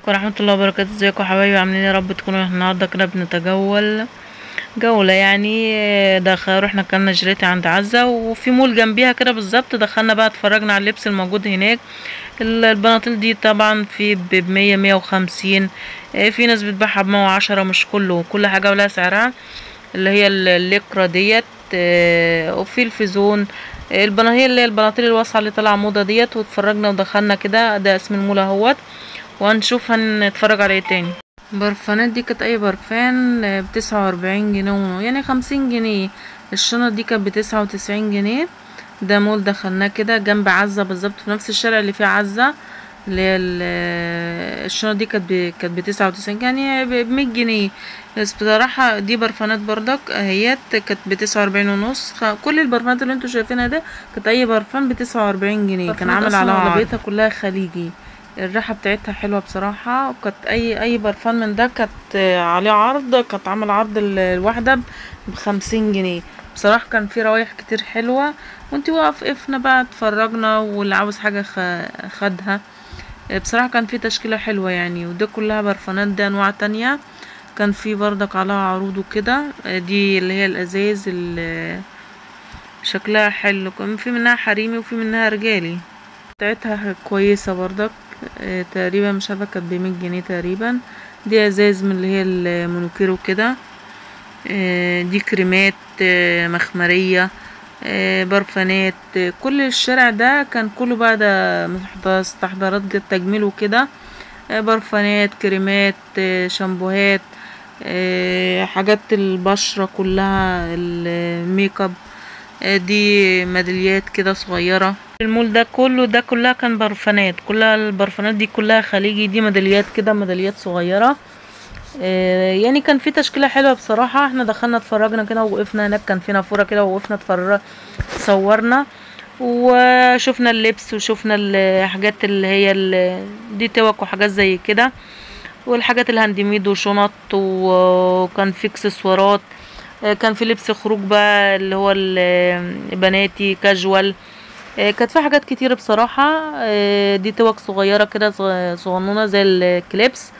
عليكم ورحمة الله وبركاته ازيكم يا حبايبي عاملين يا رب تكونوا النهارده كده بنتجول جولة يعني آه، دخل رحنا كلنا جريتي عند عزة وفي مول جنبيها كده بالظبط دخلنا بقى اتفرجنا على اللبس الموجود هناك ال- البناطيل دي طبعا في بمية مية وخمسين آه، في ناس بتبيعها بمية وعشرة مش كله كل حاجة ولها سعرها اللي هي ال- الليكرا ديت آه، وفي الفيزون آه، البناطيل اللي هي البناطيل الواسعة اللي طالعة موضة ديت واتفرجنا ودخلنا كده ده اسم المول اهوت وهنشوف هنتفرج على ايه تاني برفانات دي كانت اي برفان بتسعة واربعين جنيه ونص، يعني خمسين جنيه الشنط دي كانت بتسعة وتسعين جنيه ده مول دخلناه كده جنب عزة بالظبط في نفس الشارع اللي فيه عزة اللي هي ال- الشنط دي كانت ب- كانت بتسعة وتسعين يعني بمية جنيه بس بصراحة دي برفانات بردك اهيت كانت بتسعة واربعين ونص خ- كل البرفانات اللي انتوا شايفينها ده كانت اي برفان بتسعة واربعين جنيه كان عامل على عربيتها كلها خليجي الريحه بتاعتها حلوه بصراحه وكانت اي اي برفان من ده كانت آه، عليه عرض كانت عامل عرض ال- الواحده بخمسين جنيه بصراحه كان في روايح كتير حلوه وانتي وقفنا بقى اتفرجنا واللي عاوز حاجه خ- خدها آه، بصراحه كان في تشكيله حلوه يعني ودي كلها برفانات دي انواع تانية كان في بردك عليها عروض وكده آه، دي اللي هي الازاز اللي شكلها حلو كان في منها حريمي وفي منها رجالي بتاعتها كويسة برضك آه، تقريبا مش عارفة كانت بمية جنيه تقريبا دي ازاز من اللي هي المونوكير وكده آه، دي كريمات آه، مخمرية آه، برفانات آه، كل الشارع ده كان كله بقى ده محض- استحضارات جد- تجميل وكده آه، برفانات كريمات آه، شامبوهات آه، حاجات البشرة كلها الميك اب آه، دي ميداليات كده صغيرة المول ده كله ده كلها كان برفانات كلها البرفانات دي كلها خليجي دي ميداليات كده ميداليات صغيرة آه، يعني كان في تشكيلة حلوة بصراحة احنا دخلنا اتفرجنا كده ووقفنا هناك كان في نافورة كده ووقفنا اتفرج صورنا وشفنا اللبس وشفنا الحاجات اللي هي ال- دي توك وحاجات زي كده والحاجات الهاند ميد وشنط وكان في اكسسوارات آه، كان في لبس خروج بقى اللي هو ال- بناتي كاجوال آه، كانت في حاجات كتير بصراحة آه، دي توك صغيرة كده صغ- صغنونة زي الكليبس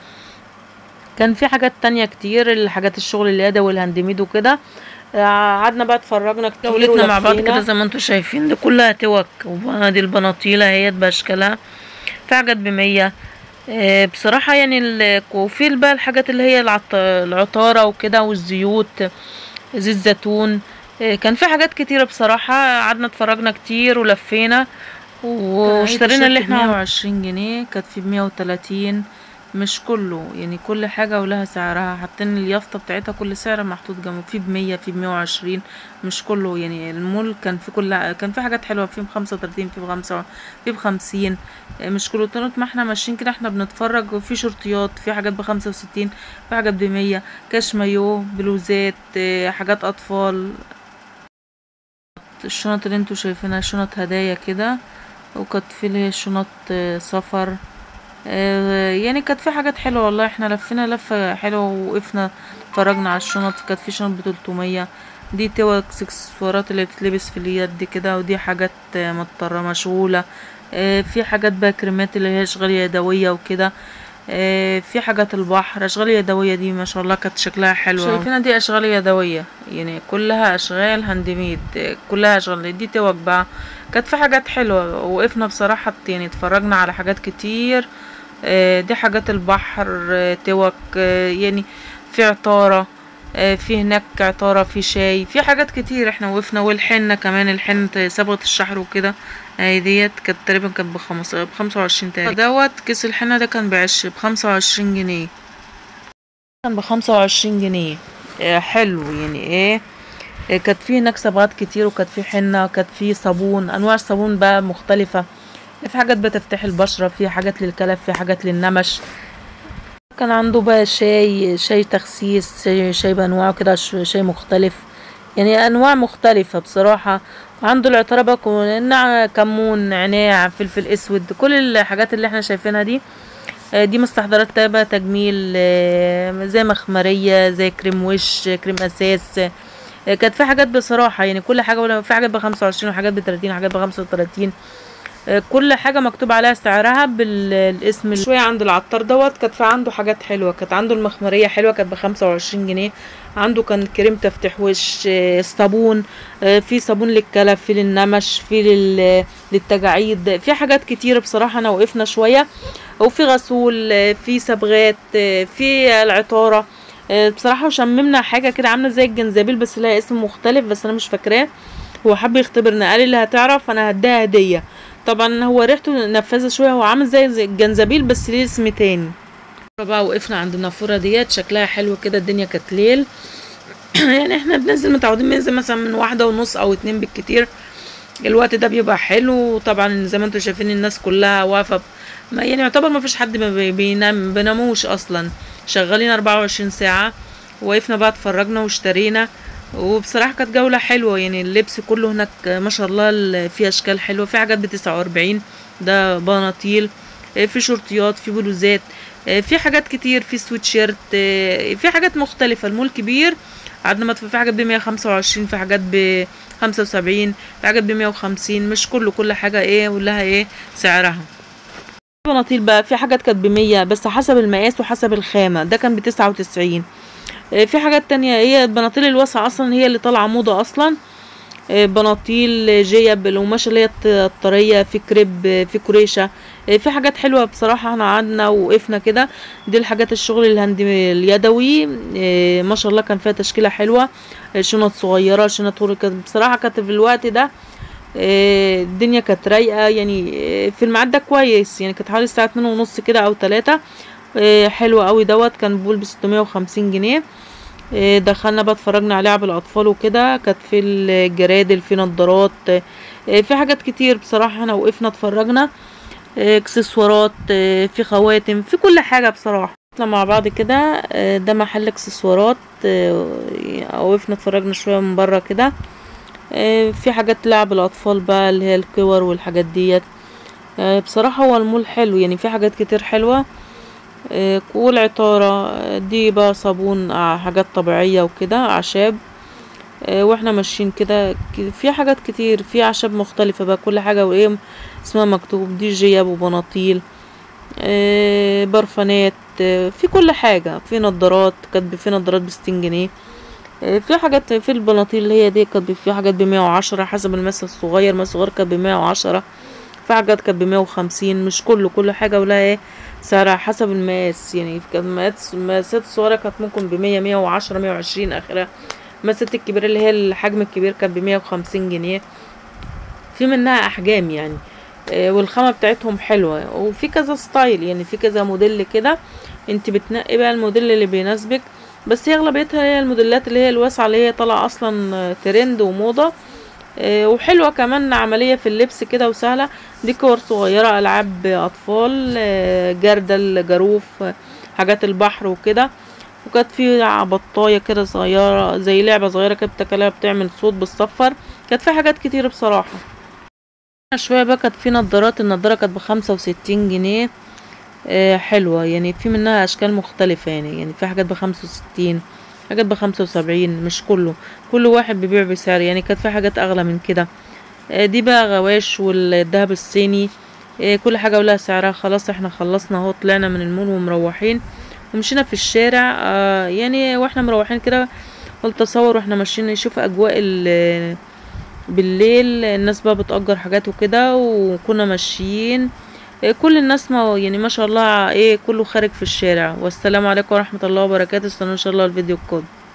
كان في حاجات تانية كتير الحاجات الشغل اليدوي والهاندميد وكده آه، قعدنا بقى اتفرجنا كتير جولتنا مع بعض كده زي ما انتوا شايفين دي كلها توك وادي البناطيلة اهيت باشكالها في حاجات بمية آه، بصراحة يعني ال- وفي بقى الحاجات اللي هي العط- العطارة وكده والزيوت زيت زيتون آه، كان في حاجات كتيرة بصراحة قعدنا اتفرجنا كتير ولفينا واشترينا اللي احنا 120 جنيه كانت في 130 مش كله يعني كل حاجة ولها سعرها حاطين اليافطة بتاعتها كل سعر محطوط جنبه في بمية في بمية وعشرين مش كله يعني المول كان في كل كان في حاجات حلوة في بخمسة وتلاتين في بخمسة في بخمسين مش كله طول ما احنا ماشيين كده احنا بنتفرج وفي شرطيات في حاجات بخمسة وستين في حاجات بمية كاش مايو بلوزات اه، حاجات أطفال الشنط اللي انتوا شايفينها شنط هدايا كده وكانت في اللي هي شنط اه، سفر آه، يعني كانت في حاجات حلوة والله احنا لفينا لفة حلوة ووقفنا اتفرجنا على الشنط كانت في شنط بتلتمية دي توك اكسسوارات اللي بتلبس في اليد دي كده ودي حاجات آه، مضطرة مشغولة آه، في حاجات بقى كريمات اللي هي اشغال يدوية وكده آه، في حاجات البحر اشغال يدوية دي ما شاء الله كانت شكلها حلو شايفينها دي اشغال يدوية يعني كلها اشغال هاندميد آه، كلها اشغال دي توك بقى كانت في حاجات حلوة وقفنا بصراحة يعني اتفرجنا على حاجات كتير آه، دي حاجات البحر آه، توك آه، يعني في عطارة آه، في هناك عطارة في شاي في حاجات كتير احنا وقفنا والحنة كمان الحنة صبغة الشعر وكده اهي ديت كانت تقريبا كانت بخمسة بخمسة وعشرين تقريبا دوت كيس الحنة ده كان بعش بخمسة وعشرين جنيه كان بخمسة وعشرين جنيه آه، حلو يعني ايه آه، كانت في هناك صبغات كتير وكانت في حنة كانت في صابون انواع الصابون بقى مختلفة في حاجات بتفتح البشرة في حاجات للكلف في حاجات للنمش كان عنده بقى شاي شاي تخسيس شاي, شاي بانواعه كده ش- شاي مختلف يعني انواع مختلفة بصراحة وعنده العطارة بقى كو- نع- كمون نعناع فلفل اسود كل الحاجات اللي احنا شايفينها دي آه، دي مستحضرات تابة تجميل آه، زي مخمرية زي كريم وش كريم اساس آه، كانت في حاجات بصراحة يعني كل حاجة ولا- في حاجات بخمسة وعشرين وحاجات بتلاتين وحاجات بخمسة وتلاتين آه، كل حاجة مكتوب عليها سعرها بالاسم شوية عند العطار دوت كانت في عنده حاجات حلوة كانت عنده المخمرية حلوة كانت بخمسة وعشرين جنيه عنده كان كريم تفتح وش آه، صابون آه، في صابون للكلف في للنمش في لل- للتجاعيد في حاجات كتير بصراحة انا وقفنا شوية وفي غسول آه، في صبغات آه، في العطارة آه، بصراحة وشممنا حاجة كده عاملة زي الجنزبيل بس لها اسم مختلف بس انا مش فاكراه هو حب يختبرنا قال اللي هتعرف انا هديها هدية طبعا هو ريحته نفاذة شوية هو عامل زي زي الجنزبيل بس ليه اسم تاني بقى وقفنا عند النافورة ديت شكلها حلو كده الدنيا كانت ليل يعني احنا بننزل متعودين بننزل مثلا من واحدة ونص او اتنين بالكتير الوقت ده بيبقى حلو طبعا زي ما انتم شايفين الناس كلها واقفة ب- ما يعني يعتبر ما فيش حد ما بي- بينام بيناموش اصلا شغالين 24 ساعة وقفنا بقى اتفرجنا واشترينا وبصراحة كانت جولة حلوة يعني اللبس كله هناك ما شاء الله ال- فيه اشكال حلوة في حاجات بتسعة واربعين ده بناطيل اه، في شورتيات في بلوزات اه، في حاجات كتير في سويتشيرت اه، في حاجات مختلفة المول كبير قعدنا ما في حاجات بمية خمسة وعشرين في حاجات بخمسة وسبعين في حاجات بمية وخمسين مش كله كل حاجة ايه ولها ايه سعرها بناطيل بقى في حاجات كانت بمية بس حسب المقاس وحسب الخامة ده كان بتسعة وتسعين آه، في حاجات تانية هي البناطيل الواسعة أصلا هي اللي طالعة موضة أصلا آه، بناطيل جيب القماشة اللي هي الط- الطرية في كريب آه، في كريشة آه، في حاجات حلوة بصراحة احنا قعدنا وقفنا كده دي الحاجات الشغل الهند اليدوي آه، ما شاء الله كان فيها تشكيلة حلوة آه، شنط صغيرة شنط هوري كانت بصراحة كانت في الوقت ده آه، الدنيا كانت رايقة يعني آه، في الميعاد ده كويس يعني كانت حوالي الساعة اتنين ونص كده أو تلاتة آه، حلو قوي دوت كان بول بستمية وخمسين جنيه آه، دخلنا بقى اتفرجنا على لعب الأطفال وكده كانت في الجرادل في نضارات آه، في حاجات كتير بصراحة احنا وقفنا اتفرجنا آه، اكسسوارات آه، في خواتم في كل حاجة بصراحة احنا مع بعض كده آه، ده محل اكسسوارات آه، وقفنا اتفرجنا شوية من بره كده آه، في حاجات لعب الأطفال بقى اللي هي الكور والحاجات ديت آه، بصراحة هو المول حلو يعني في حاجات كتير حلوة آه، والعطارة آه، دي بقى صابون آه، حاجات طبيعية وكده أعشاب آه، واحنا ماشيين كده ك- في حاجات كتير في أعشاب مختلفة بقى كل حاجة وإيه اسمها مكتوب دي جياب وبناطيل آه، برفانات آه، في كل حاجة في نضارات كانت في نضارات بستين جنيه آه، في حاجات في البناطيل اللي هي دي كانت في حاجات بمية وعشرة حسب المثل الصغير مثل الصغير كانت بمية وعشرة في حاجات كانت بمية وخمسين مش كله كل حاجة ولها ايه سعرها حسب المقاس يعني كان مقاس المقاسات الصغيرة كانت ممكن بمية مية وعشرة مية وعشرين آخرها المقاسات الكبيرة اللي هي الحجم الكبير كانت بمية وخمسين جنيه في منها أحجام يعني آه، والخامة بتاعتهم حلوة وفي كذا ستايل يعني في كذا موديل كده انت بتنقي بقى الموديل اللي بيناسبك بس هي اغلبيتها هي الموديلات اللي هي الواسعة اللي هي طالعة اصلا آه، ترند وموضة آه، وحلوة كمان عملية في اللبس كده وسهلة دي كور صغيرة ألعاب أطفال آه، جردل جاروف آه، حاجات البحر وكده وكانت في بطاية كده صغيرة زي لعبة صغيرة كده بتاكلها بتعمل صوت بالصفر كانت في حاجات كتير بصراحة شوية بقى كانت في نضارات النضارة كانت بخمسة وستين جنيه آه، حلوة يعني في منها أشكال مختلفة يعني يعني في حاجات بخمسة وستين حاجات بخمسة وسبعين مش كله كل واحد بيبيع بسعر يعني كانت في حاجات أغلى من كده آه، دي بقى غواش والذهب الصيني آه، كل حاجة ولها سعرها خلاص احنا خلصنا اهو طلعنا من المول ومروحين ومشينا في الشارع آه، يعني واحنا مروحين كده قلت اصور واحنا ماشيين نشوف اجواء ال- بالليل الناس بقى بتأجر حاجات وكده وكنا ماشيين إيه كل الناس ما يعني ما شاء الله ايه كله خارج في الشارع والسلام عليكم ورحمة الله وبركاته استنوا ان شاء الله الفيديو القادم